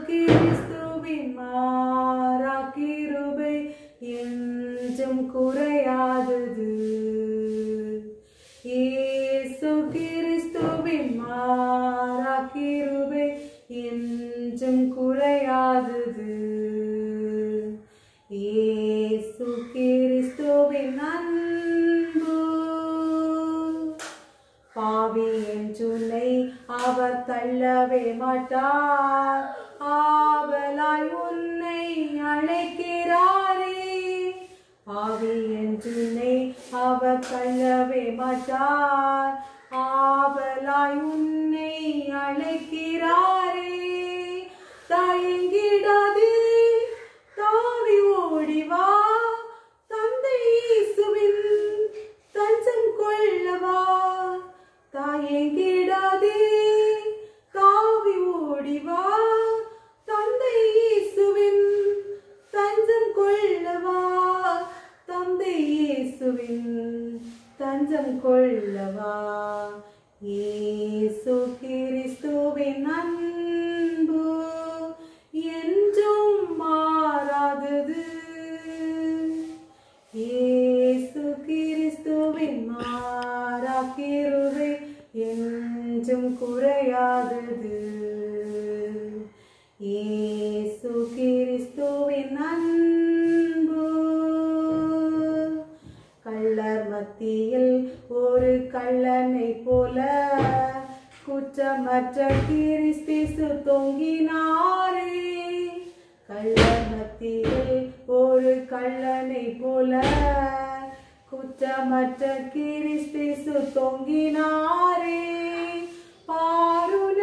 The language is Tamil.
கிறிஸ்துவின் மாறா கிருபை என்றும் குறையாதது இயேசு கிறிஸ்துவின் மாறா கிருபை என்றும் குறையாதது இயேசு கிறிஸ்துவின் அன்பு பாவி என்றுன்னை அவர் தள்ளவே மாட்டார் ஆவலாய் உன்னை அழைக்கிறாரே பாவி என்றுன்னை அவர் தள்ளவே மாட்டார் ஆவலாய் உன்னை அழைக்கிறாரே தயங்கிடாதே தாவி ஓடி வா தந்தை இயேசுவின் தஞ்சம் கொள்ளவா தாயங்கிடாதே தாவி ஓடி வா தந்தை இயேசுவின் தஞ்சம் கொள்ளவா தந்தை இயேசுவின் தஞ்சம் கொள்ளவா இயேசு கிறிஸ்துவின் அன்பு என்றும் மாறாதது இயேசு கிறிஸ்துவின் மாறா கிருபை என்றும் குறையாதது இயேசு கிறிஸ்துவின் அன்பு கள்ளர் மத்தியில் ஒரு கள்ளனை போல குற்றமற்ற கிறிஸ்திசு தொங்கினாரே கள்ளர் மத்தியில் ஒரு கள்ளனை போல குற்றமற்ற கிறிஸ்திசு தொங்கினாரே பாருண